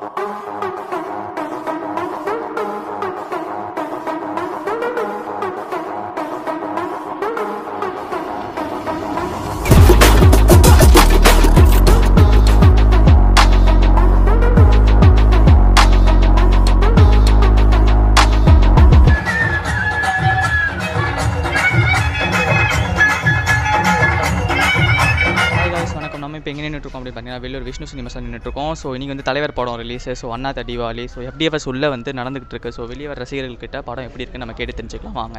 Hi guys வணக்கம் நம்ம இப்போ எங்கே நின்றுருக்கோம் அப்படின்னு பார்த்தீங்கன்னா வெளியூர் விஷ்ணு சினிமாஸ் நின்றுருக்கோம் ஸோ இன்றைக்கி வந்து தலைவர் படம் ரிலீஸ் ஸோ அண்ணா தீபாவளி ஸோ எஃப்டிஎஃப்எஸ் உள்ளே வந்து நடந்துகிட்டு இருக்கு ஸோ வெளியே வர ரசிகர்கள்கிட்ட படம் எப்படி இருக்குன்னு நம்ம கேட்டு தெரிஞ்சுக்கலாம் வாங்க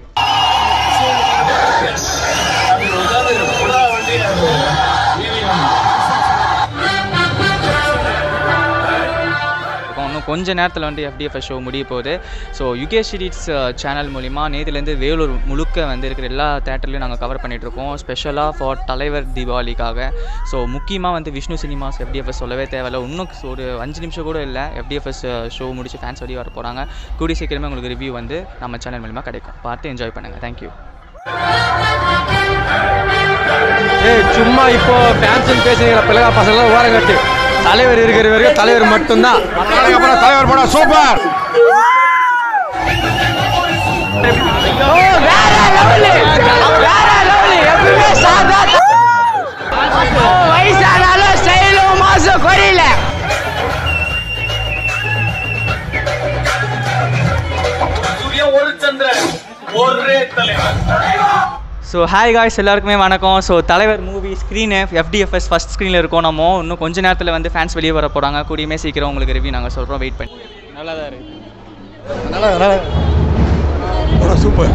இருக்கும். இன்னும் கொஞ்ச நேரத்தில் வந்து எஃப்டிஎஃப்எஸ் ஷோ முடிய போகுது ஸோ யுகே ஸ்டீட்ஸ் சேனல் மூலிமா நேற்றுலேருந்து வேலூர் முழுக்க வந்து இருக்கிற எல்லா தேட்டர்லையும் நாங்கள் கவர் பண்ணிகிட்ருக்கோம் ஸ்பெஷலாக ஃபார் தலைவர் தீபாவளிக்காக ஸோ முக்கியமாக வந்து விஷ்ணு சினிமாஸ் எஃப்டிஎஃப்எஸ் சொல்லவே தேவையில்ல இன்னும் ஒரு அஞ்சு நிமிஷம் கூட இல்லை எஃப்டிஎஃப்எஸ் ஷோ முடிச்சு ஃபேன்ஸ் வெளியே வர போகிறாங்க கூடிய சீக்கிரமே உங்களுக்கு ரிவ்யூ வந்து நம்ம சேனல் மூலிமா கிடைக்கும் பார்த்து என்ஜாய் பண்ணுங்கள் தேங்க்யூ ஏய் சும்மா இப்போ ஃபேன்ஸ் பேசுகிற பிள்ளைங்க பசங்க ஓரம் கட்டு தலைவர் இருக்கிற வரைக்கும் தலைவர் மட்டும்தான் நாளைக்கு அப்புறம் தலைவர் படம் சூப்பர் வயசானாலும் ஸ்டைலும் மாசம் குறையில ஸோ ஹாய் காய்ஸ் எல்லாருக்குமே வணக்கம் ஸோ தலைவர் மூவி ஸ்க்ரீனு எஃப்டிஎஃப்எஸ் ஃபஸ்ட் ஸ்க்ரீனில் இருக்கோம் நம்ம இன்னும் கொஞ்ச நேரத்தில் வந்து ஃபேன்ஸ் வெளியே வர போகிறாங்க கூடியுமே சீக்கிரம் உங்களுக்கு ரிவ்யூ நாங்கள் சொல்கிறோம் வெயிட் பண்ணி நல்லா தான் இருக்குது நல்லா நல்லா படம் சூப்பர்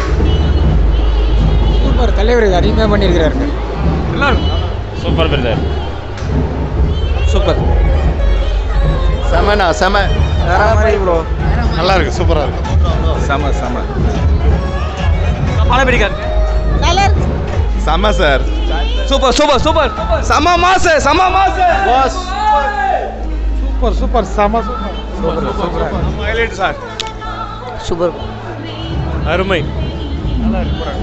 சூப்பர் தலைவர் அதிகமாக பண்ணியிருக்கிறாரு சூப்பர் பிரதர் சூப்பர் செமண்ணா செம வேற மாதிரி ப்ரோ நல்லா இருக்கு சூப்பரா இருக்கு செம செம படம் எப்படி இருக்கு செம சார் சூப்பர் சூப்பர் சூப்பர் செம மாசு செம மாசு பாஸ் சூப்பர் சூப்பர் செம super super super highlight sir super அருமை நல்லா இருக்கு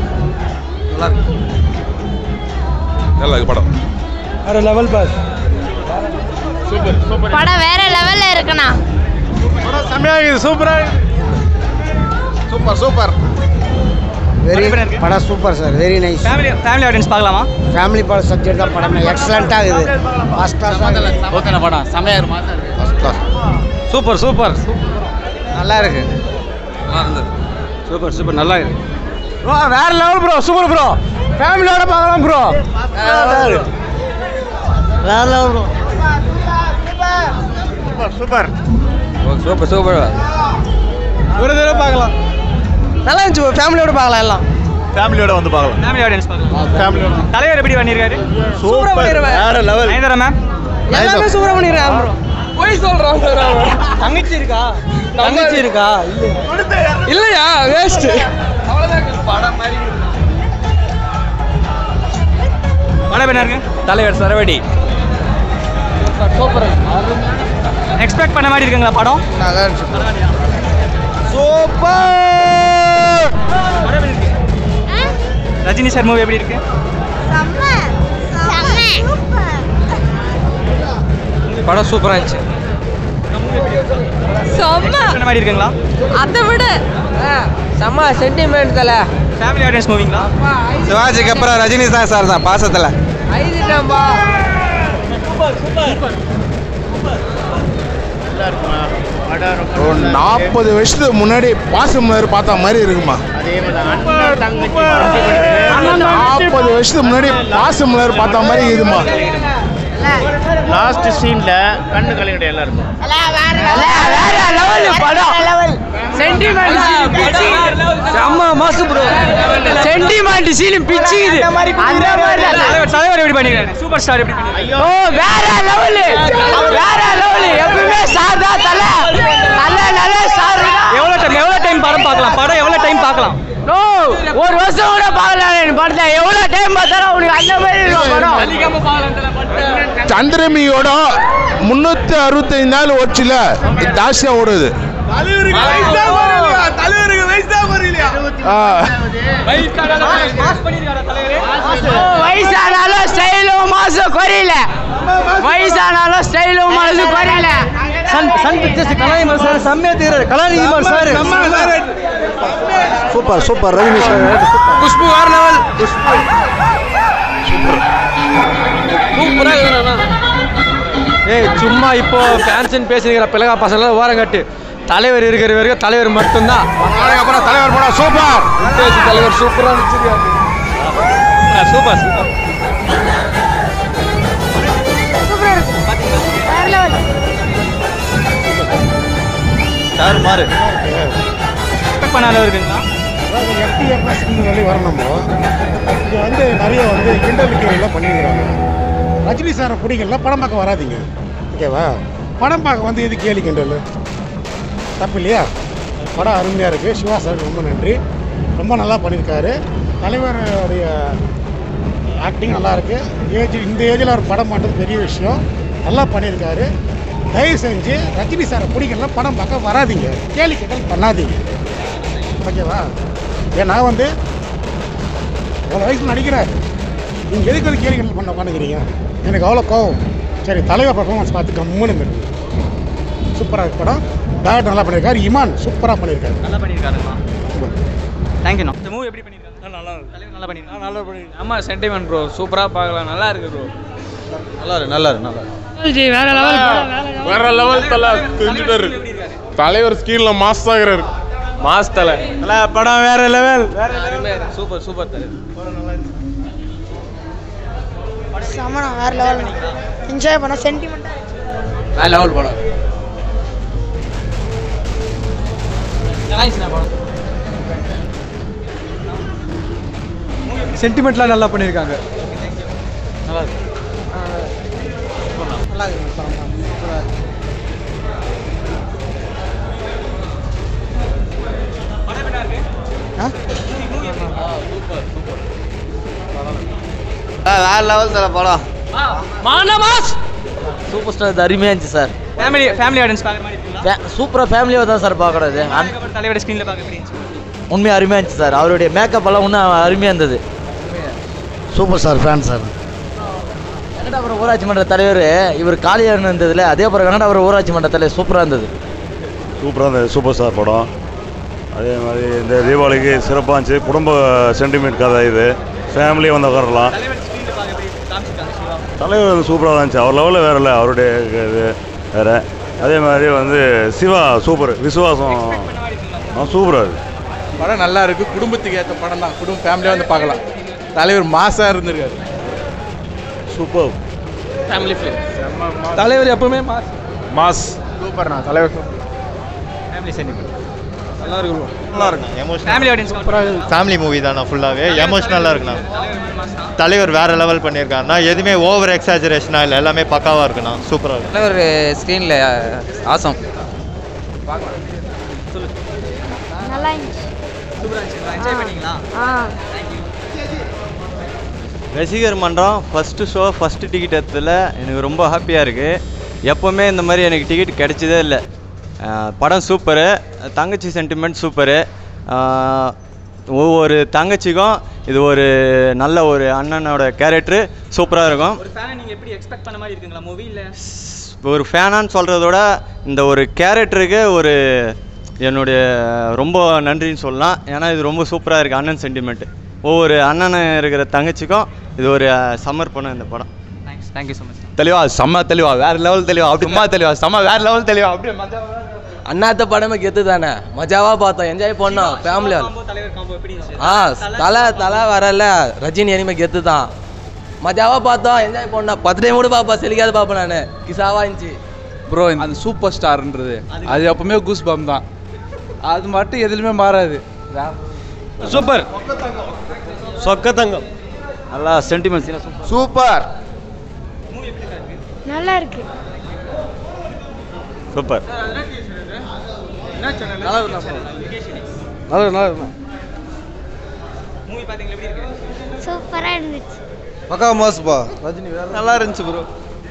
நல்லா இருக்கு படம் வேற லெவல் பாஸ் சூப்பர் சூப்பர் படம் வேற லெவல்ல இருக்குண்ணா படம் செம்மையா இருக்குது சூப்பரா சூப்பர் சூப்பர் வெரி படம் super sir very nice family family audience பார்க்கலாமா ஃபேமிலி படம் சப்ஜெக்ட் தான் படம் எக்ஸலண்ட்டாக இருக்குது ஃபஸ்ட் கிளாஸ் ஓகேண்ணா படம் செம்மையா இருக்கு சூப்பர் சூப்பர் நல்லா இருக்கு நல்லா இருந்தது சூப்பர் சூப்பர் நல்லா இருக்கு ப்ரோ வேற லெவல் ப்ரோ சூப்பர் ப்ரோ ஃபேமிலியோட பார்க்கலாம் ப்ரோ வேற level bro. Super super super ஒரு தடவை பார்க்கலாம் நல்லா இருந்துச்சு ஃபேமிலியோட பார்க்கலாம் எல்லாம் ஃபேமிலியோட வந்து பார்க்கலாம் ஃபேமிலி ஆடியன்ஸ் பார்க்கலாம் ஃபேமிலியோட தலைவர் எப்படி பண்ணியிருக்காரு சூப்பர் வேற லெவல் நயன்தாரா மேம் எல்லாமே சூப்பராக பண்ணிடுறேன் ப்ரோ போய் சொல்றான் தங்கச்சி இருக்கா தங்கச்சி இருக்கா இல்லையா வேஸ்ட் படம் எப்படி இருக்கு தலைவர் சரவடி எக்ஸ்பெக்ட் பண்ண மாதிரி இருக்குங்களா படம் நல்லா இருந்துச்சு ரஜினி சார் மூவி எப்படி இருக்கு படம் சூப்பராக இருந்துச்சு செம்ம பண்ண மாதிரி இருக்குங்களா அதை விட செம்ம சென்டிமெண்ட் தல ஃபேமிலி ஆடியன்ஸ் மூவிங்களா சிவாஜிக்கு அப்புறம் ரஜினி தான் சார் தான் பாசத்தில் ஐதுட்டாம்பா ஒரு நாற்பது வருஷத்துக்கு முன்னாடி பாசமலர் பார்த்த மாதிரி இருக்குமா நாற்பது வருஷத்துக்கு முன்னாடி பாசமலர் பார்த்த மாதிரி இருக்குமா லாஸ்ட் சீன்ல கண்ணு கலங்கிட்ட எல்லாருக்கும் வேற லெவல் படம் சென்டிமெண்ட் செம்ம மாசு ப்ரோ சென்டிமெண்ட் சீன் பிச்சுக்குது அந்த மாதிரி தான். தலைவர் தலைவர் எப்படி பண்ணிருக்காரு சூப்பர் ஸ்டார் எப்படி பண்ணிருக்காரு ஓ வேற லெவல் வேற லெவல் எப்பவுமே சாதா தல நல்ல நல்ல சாரு எவ்வளோ டைம் எவ்வளோ டைம் படம் பார்க்கலாம் படம் எவ்வளோ டைம் பார்க்கலாம் நோ ஒரு வருஷம் கூட பார்க்கலாம் நீ படத்தை எவ்வளவு டைம் பார்த்தாலும் உனக்கு அந்த மாதிரி இருக்கும் படம் சந்திரமியோட முன்னூத்தி அறுபத்தைந்து நாள் ஓச்சுல ஜாஸ்தியா ஓடுது ஆ. வயசானாலும் ஸ்டைலும் மாசம் குறையல வயசானாலும் ஸ்டைலும் மாசம் குறையல சன் பிக்சர்ஸ் கலாநிதி சார் செம்மையா தீராரு Kalanithi sir super super Rajini sir Khushbu வேற லெவல் சூப்பரா ஏய் சும்மா இப்போ ஃபேன்ஸ்னு பேசுகிற பிள்ளைகா பசங்க ஓரம் கட்டு தலைவர் இருக்கிற வரைக்கும் தலைவர் மட்டும்தான் அப்புறம் தலைவர் போடா சூப்பர் பேசி தலைவர் சூப்பராக நினச்சிருக்காரு சூப்பர் சூப்பர் யார் மாறு எக்ஸ்பெக்ட் பண்ண அளவு இருக்குங்களா சொல்லி வரணும் இங்கே வந்து நிறைய வந்து கிண்டல் எல்லாம் பண்ணியிருக்கிறாங்க ரஜினி சாரை பிடிக்கல படம் பார்க்க வராதீங்க ஓகேவா படம் பார்க்க வந்து எது கேலி கிண்டல் தப்பு இல்லையா படம் அருமையாக இருக்குது சிவா சார் ரொம்ப நன்றி ரொம்ப நல்லா பண்ணியிருக்காரு தலைவருடைய ஆக்டிங் நல்லா இருக்கு ஏஜ் இந்த ஏஜில் ஒரு படம் பண்ணுறது பெரிய விஷயம் நல்லா பண்ணியிருக்காரு தயவு செஞ்சு ரஜினி சாரை பிடிக்கல படம் பார்க்க வராதீங்க கேலி கிண்டல் பண்ணாதீங்க ஓகேவா ஏன் நான் வந்து ஒரு வயசில் நடிக்கிறார் நீங்கள் எதுக்கு வந்து கேள்வி பண்ண உட்காந்துக்கிறீங்க எனக்கு அவ்வளோ கோவம் சரி தலைவர் பர்ஃபார்மன்ஸ் பார்த்து கம்முன்னு இருக்கு சூப்பராக இருக்கு படம் டேரக்டர் நல்லா பண்ணியிருக்காரு இமான் சூப்பராக பண்ணியிருக்காரு நல்லா பண்ணியிருக்காருங்களா தேங்க்யூண்ணா இந்த மூவி எப்படி பண்ணியிருக்காங்க நல்லா தலைவர் நல்லா பண்ணியிருக்காங்க நல்லா பண்ணி ஆமாம் சென்டிமெண்ட் ப்ரோ சூப்பராக பார்க்கலாம் நல்லா இருக்கு ப்ரோ நல்லா இருக்கு நல்லா இருக்கு நல்லா இருக்கு வேற லெவல் வேற லெவல் தலை தெரிஞ்சுட்டாரு தலைவர் ஸ்கீன்ல மாஸ் ஆகிறாரு மாஸ் தலை படம் வேற லெவல் சூப்பர் சூப்பர் தலை செமனா வேற லெவல் என்ஜாய் பண்ண சென்டிமெண்ட் வேற லெவல் படம் சென்டிமெண்ட்லாம் நல்லா பண்ணியிருக்காங்க வேற லெவல் தர படம் மானமாஸ் சூப்பர் ஸ்டார் அருமையாக இருந்துச்சு சார் ஃபேமிலி ஃபேமிலி ஆடியன்ஸ் பார்க்குற மாதிரி இருக்குங்களா சூப்பராக ஃபேமிலியாக தான் சார் பார்க்குறது அதுக்கப்புறம் தலையோட ஸ்க்ரீனில் பார்க்க எப்படி இருந்துச்சு உண்மையாக அருமையாக இருந்துச்சு சார் அவருடைய மேக்கப் எல்லாம் இன்னும் அருமையாக இருந்தது super sir fan sir Kannadapuram ஊராட்சி மன்ற தலைவர் இவர் காளியார் இருந்ததுல அதே போல் கன்னடாபுரம் ஊராட்சி மன்ற தலைவர் சூப்பராக இருந்தது சூப்பராக இருந்தது சூப்பர் ஸ்டார் படம் அதே மாதிரி இந்த தீபாவளிக்கு சிறப்பாக இருந்துச்சு குடும்ப சென்டிமெண்ட் கதை இது ஃபேமிலியாக வந்து உட்காரலாம் தலைவர் ஸ்க்ரீனில் பார்க்க எப்படி காமிச்சிருக்காங்க சிவா தலைவர் வந்து சூப்பராக தான் இருந்துச்சு அவர் லெவலில் வேற இல்லை அவருடைய இது வேற அதே மாதிரி வந்து சிவா சூப்பர் விசுவாசம் ஆ சூப்பராக இருக்கு படம் நல்லா இருக்கு குடும்பத்துக்கு ஏற்ற படம் தான் குடும்ப ஃபேமிலியாக வந்து பார்க்கலாம் தலைவர் மாசா இருந்திருக்காரு சூப்பர் ஃபேமிலி ஃபிலிம் தலைவர் எப்பவுமே மாஸ் மாஸ் சூப்பர்ண்ணா தலைவர் ஃபேமிலி சென்டிமெண்ட் நல்லா இருக்கு bro. நல்லா இருக்கும் emotional family audience family movie தானே ஃபுல்லாகவே எமோஷ்னலாக இருக்குண்ணா தலைவர் வேற லெவல் பண்ணியிருக்காருண்ணா எதுவுமே ஓவர் எக்ஸாஜரேஷனாக இல்லை எல்லாமே பக்காவாக இருக்குண்ணா சூப்பராக இருக்கு ஒரு ஸ்க்ரீனில் ஆசம் நல்லா இருந்துச்சு சூப்பராக இருந்துச்சு என்ஜாய் பண்ணீங்களா ஆ ரசிகர் மன்றம் ஃபஸ்ட்டு ஷோ ஃபஸ்ட்டு டிக்கெட் எடுத்ததில் எனக்கு ரொம்ப ஹாப்பியாக இருக்குது எப்போவுமே இந்த மாதிரி எனக்கு டிக்கெட் கிடைச்சதே இல்லை அஹ் படம் சூப்பரு தங்கச்சி சென்டிமெண்ட் சூப்பரு அஹ் ஒவ்வொரு தங்கச்சிக்கும் இது ஒரு நல்ல ஒரு அண்ணனோட கேரக்டரு சூப்பராக இருக்கும் ஒரு ஃபேனை நீங்கள் எப்படி எக்ஸ்பெக்ட் பண்ண மாதிரி இருக்குங்களா மூவி இல்லை ஒரு ஃபேனான்னு சொல்கிறத விட இந்த ஒரு கேரக்டருக்கு ஒரு என்னுடைய ரொம்ப நன்றின்னு சொல்லலாம் ஏன்னா இது ரொம்ப சூப்பராக இருக்குது அண்ணன் சென்டிமெண்ட்டு ஒவ்வொரு அண்ணன் இருக்கிற தங்கச்சிக்கும் இது ஒரு அஹ், சமர்ப்பணம் இந்த படம் தேங்க்ஸ் தேங்க்யூ ஸோ மச் தெளிவா செம்ம தெளிவா வேற லெவல் தெளிவா அப்படி சும்மா தெளிவா செம்ம வேற லெவல் தெளிவா அப்படியே அண்ணாத்த படமே கெத்து தானே மஜாவா பார்த்தோம் என்ஜாய் பண்ணோம் ஃபேமிலியா காம்போ தலைவர் காம்போ எப்படி இருந்துச்சு ஆ தலை தலை வரல ரஜினி அனிமே கெத்து தான் மஜாவா பார்த்தோம் என்ஜாய் பண்ணோம் பத்து டைம் கூட பாப்பா செலிக்காத பாப்பேன் நான் கிசாவா இருந்துச்சு ப்ரோ அந்த சூப்பர் ஸ்டார்ன்றது அது எப்பவுமே கூஸ் பம் தான் அது மட்டும் எதுலையுமே மாறாது சூப்பர் சொக்க தங்கம் நல்லா சென்டிமெண்ட்ஸ் சூப்பர் நல்லா இருக்கு சூப்பர் நல்லா இருந்தா நல்லா நல்லா இருந்தா மூவி பார்த்தீங்களா எப்படி இருக்கு சூப்பரா இருந்துச்சு பக்கா மாசுப்பா ரஜினி வேற நல்லா இருந்துச்சு ப்ரோ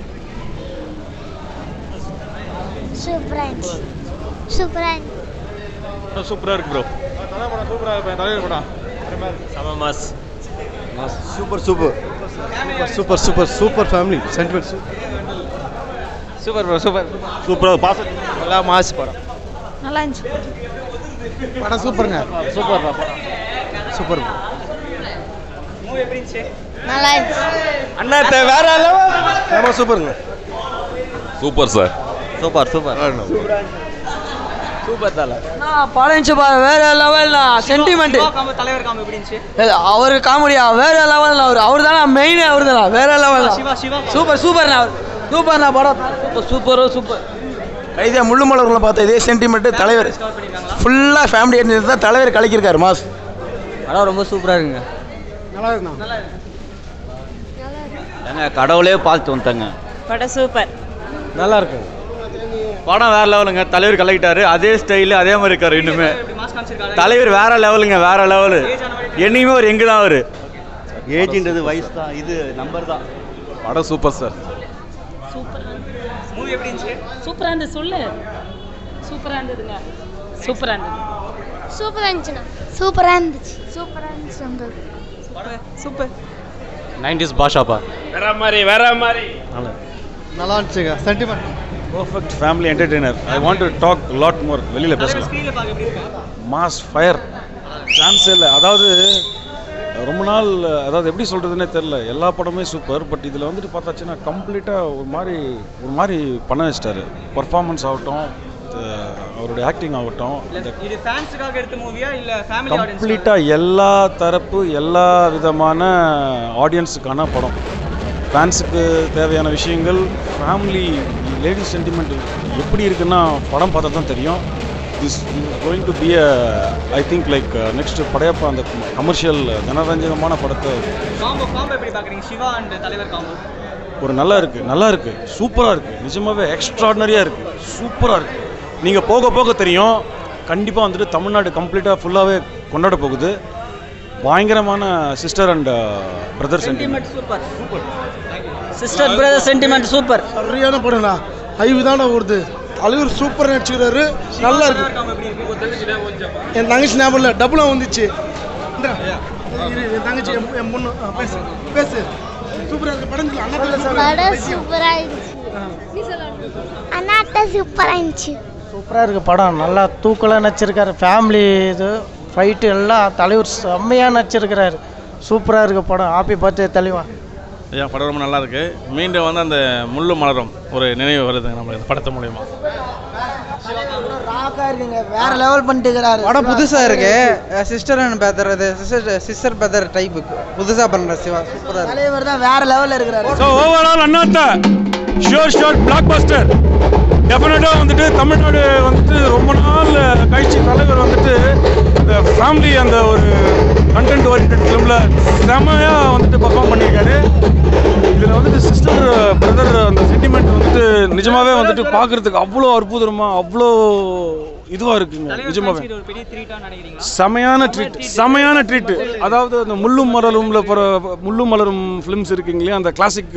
சூப்பரா இருந்துச்சு சூப்பரா இருந்துச்சு சூப்பராக இருக்கு bro super super super super super family sentiment super bro super சூப்பராக பாச நல்லா மாசு படம் நல்லா இருந்துச்சு படம் சூப்பருங்க சூப்பர் சூப்பர் நல்லா இருந்துச்சு அண்ணா வேற ரொம்ப சூப்பருங்க super sir super super super தலை படம் இருந்துச்சு பாரு வேற லெவல்னா சென்டிமெண்ட் தலைவர் காம்பு எப்படி இருந்துச்சு அவரு காமெடியா வேற லெவல் அவர் அவர் தானே மெயின் அவர் தானே வேற லெவல் சிவா சிவா சூப்பர் சூப்பர்ண்ணா அவர் சூப்பர்ண்ணா படம் சூப்பர் சூப்பரோ சூப்பர் இதே முள்ளு மலர்களை பார்த்த இதே சென்டிமெண்ட் தலைவர் ஃபுல்லாக ஃபேமிலி எடுத்து தான் தலைவர் கலக்கியிருக்காரு மாஸ் படம் ரொம்ப சூப்பராக இருக்குங்க நல்லா இருக்குண்ணா ஏங்க கடவுளே பார்த்து வந்துட்டேங்க படம் சூப்பர் நல்லா இருக்கு படம் வேற லெவலுங்க தலைவர் கலக்கிட்டாரு அதே ஸ்டைலு அதே மாதிரி இருக்காரு இன்னுமே தலைவர் வேற லெவலுங்க வேற லெவலு என்னைக்குமே ஒரு எங்கு தான் அவரு ஏஜ்ன்றது வயசு தான் இது நம்பர் தான் படம் சூப்பர் சார் மூவி எப்படி இருந்துச்சு சூப்பராக இருந்தது சொல்லு சூப்பராக இருந்ததுங்க சூப்பராக இருந்தது சூப்பராக இருந்துச்சுண்ணா சூப்பராக இருந்துச்சு சூப்பராக இருந்துச்சு உங்களுக்கு சூப்பர் நைன்டிஸ் பாஷாப்பா நல்லா இருந்துச்சுங்க sentiment perfect family entertainer I want to talk lot more வெளியில் பேசலாம் ஸ்க்ரீனில் பார்க்க எப்படி இருக்கு மாஸ் ஃபயர் சான்ஸே இல்லை அதாவது ரொம்ப நாள் அதாவது எப்படி சொல்கிறதுனே தெரில எல்லா படமே சூப்பர் பட் இதில் வந்துட்டு பார்த்தாச்சுன்னா கம்ப்ளீட்டாக ஒரு மாதிரி ஒரு மாதிரி பண்ண வச்சிட்டாரு பர்ஃபார்மன்ஸ் ஆகட்டும் அஹ் அவருடைய ஆக்டிங் ஆகட்டும் இந்த இது ஃபேன்ஸுக்காக எடுத்த மூவியா இல்ல ஃபேமிலி ஆடியன்ஸ் கம்ப்ளீட்டாக எல்லா தரப்பு எல்லா விதமான ஆடியன்ஸுக்கான படம் ஃபேன்ஸுக்கு தேவையான விஷயங்கள் ஃபேமிலி லேடிஸ் சென்டிமெண்ட் எப்படி இருக்குன்னா படம் பார்த்தா தான் தெரியும் this going to be a I think like next Padayappa அந்த கமர்ஷியல் ஜனரஞ்சகமான படத்தை காம்போ காம்போ எப்படி பாக்குறீங்க சிவா அண்ட் தலைவர் காம்போ ஒரு நல்லா இருக்கு நல்லா இருக்கு சூப்பராக இருக்கு நிஜமாவே எக்ஸ்ட்ராடனரியாக இருக்கு சூப்பராக இருக்கு நீங்கள் போக போக தெரியும் கண்டிப்பாக வந்துட்டு தமிழ்நாடு கம்ப்ளீட்டாக ஃபுல்லாகவே கொண்டாட போகுது பயங்கரமான sister and brother sentiment super sister brother sentiment super சரியான படம்ண்ணா ஐவு தானே ஓடுது தலைவர் சூப்பர் நடிச்சுக்கிறாரு நல்லா இருக்கு என் தங்கச்சி ஞாபகம் இல்லை டபுளாக வந்துச்சு இந்தா, இரு, என் தங்கச்சி என் என் பொண்ணு ஆ, பேசு பேசு சூப்பராக இருக்கு படம் சொல்லு. அண்ணா தம்பி படம் சூப்பராக இருந்துச்சு அண்ணாட்ட சூப்பராக இருந்துச்சு சூப்பராக இருக்கு படம் நல்லா தூக்கலாக நடிச்சிருக்காரு ஃபேமிலி இது ஃபைட்டு எல்லாம் தலைவர் செம்மையாக நடிச்சிருக்கிறாரு சூப்பராக இருக்கு படம் ஹாப்பி பர்த்டே தலைவா ஐயா படம் ரொம்ப நல்லா இருக்கு மீண்டும் வந்து அந்த முள்ளு மலரும் ஒரு நினைவு வருதுங்க நம்மளுக்கு இந்த படத்து மூலயமா வேற லெவல் பண்ணிட்டு இருக்கிறாரு படம் புதுசா இருக்கு சிஸ்டர் அண்ட் பிரதர் இது சிஸ்டர் சிஸ்டர் பிரதர் டைப் புதுசா பண்ற சிவா சூப்பரா இருக்கு தலைவர் தான் வேற லெவல்ல இருக்கிறாரு so overall Annaatthe sure sure blockbuster டெஃபினட்டாக வந்துட்டு தமிழ்நாடு வந்துட்டு ரொம்ப நாள் கழிச்சு தலைவர் வந்துட்டு இந்த ஃபேமிலி அந்த ஒரு கண்டென்ட் ஓரியன்ட் ஃபிலிமில் செம்மையாக வந்துட்டு பர்ஃபார்ம் பண்ணியிருக்காரு இதில் வந்துட்டு சிஸ்டர் பிரதர் அந்த சென்டிமெண்ட் வந்துட்டு நிஜமாவே வந்துட்டு பார்க்கறதுக்கு அவ்வளோ அற்புதமாக அவ்வளோ இதுவாக இருக்குங்க நிஜமாவே இது ஒரு பெரிய த்ரீட்டா நினைக்கிறீங்களா செமையான ட்ரீட் செமையான ட்ரீட் அதாவது அந்த முள்ளும் மலரும்ல போகிற முள்ளும் மலரும் ஃபிலிம்ஸ் இருக்குங்களே அந்த கிளாசிக்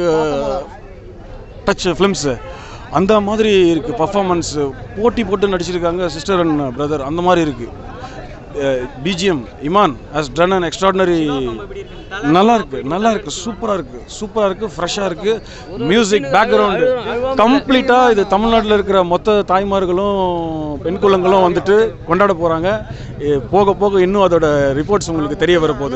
டச் ஃபிலிம்ஸு அந்த மாதிரி இருக்குது பர்ஃபார்மன்ஸ் போட்டி போட்டு நடிச்சிருக்காங்க சிஸ்டர் அண்ட் பிரதர் அந்த மாதிரி இருக்குது BGM Imman has done an extraordinary நல்லா இருக்கு நல்லா இருக்கு சூப்பராக இருக்கு சூப்பராக இருக்கு ஃப்ரெஷ்ஷாக இருக்கு மியூசிக் பேக்ரவுண்டு கம்ப்ளீட்டாக இது தமிழ்நாட்டில் இருக்கிற மொத்த தாய்மார்களும் பெண் குலங்களும் வந்துட்டு கொண்டாட போகிறாங்க போக போக இன்னும் அதோட ரிப்போர்ட்ஸ் உங்களுக்கு தெரிய வரப்போகுது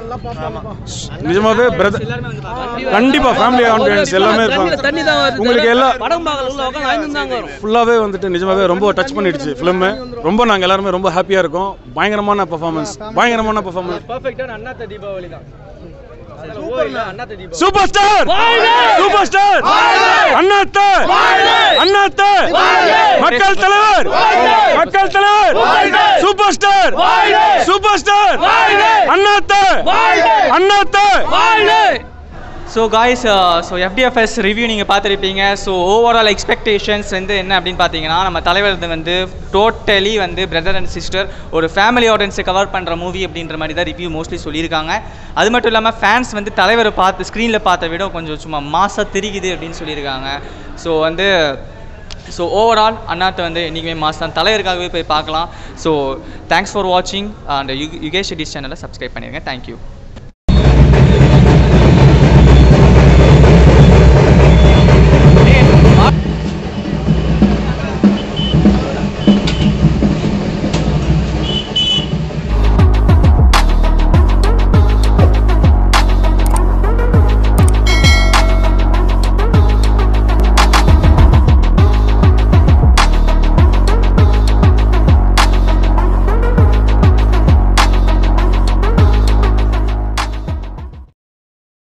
நிஜமாவே பிரதர் கண்டிப்பாக ஃபேமிலி ஆடியன்ஸ் எல்லாமே இருப்பாங்க தண்ணி தான் வருது உங்களுக்கு எல்லா படம் பார்க்கல உள்ள உட்காந்து ஐந்து தாங்க வரும் ஃபுல்லாகவே வந்துட்டு நிஜமாவே ரொம்ப டச் பண்ணிடுச்சு ஃபிலிமு ரொம்ப நாங்கள் எல்லாருமே ரொம்ப ஹாப்பியாக இருக்கோம் பயங்கரமான பர்ஃபார்மன்ஸ் பயங்கரமான பர்ஃபார்மன்ஸ் பர்ஃபெக்டான அண்ணாத்த தீபாவளி தான் Annaatthe Deepavali superstar superstar Annaatthe Annaatthe மக்கள் தலைவர் மக்கள் தலைவர் superstar superstar Annaatthe Annaatthe so guys so FDFS review நீங்கள் பார்த்துருப்பீங்க ஸோ ஓவரால் எக்ஸ்பெக்டேஷன்ஸ் வந்து என்ன அப்படின்னு பார்த்தீங்கன்னா நம்ம தலைவர் இது வந்து டோட்டலி வந்து பிரதர் அண்ட் சிஸ்டர் ஒரு ஃபேமிலி ஆடியன்ஸை கவர் பண்ணுற மூவி அப்படின்ற மாதிரி தான் ரிவ்யூ மோஸ்ட்லி சொல்லியிருக்காங்க அது மட்டும் இல்லாமல் ஃபேன்ஸ் வந்து தலைவரை பார்த்து ஸ்க்ரீனில் பார்த்த விட கொஞ்சம் சும்மா மாசாக தெரியுது அப்படின்னு சொல்லியிருக்காங்க ஸோ வந்து ஸோ ஓவரால் அண்ணாத்தை வந்து என்றைக்குமே மாஸ் தான் தலைவருக்காகவே போய் பார்க்கலாம் ஸோ தேங்க்ஸ் ஃபார் வாட்சிங் அண்ட் யு யுகேஷ் எடிஸ் சேனலை சப்ஸ்கிரைப் பண்ணிடுங்க தேங்க்யூ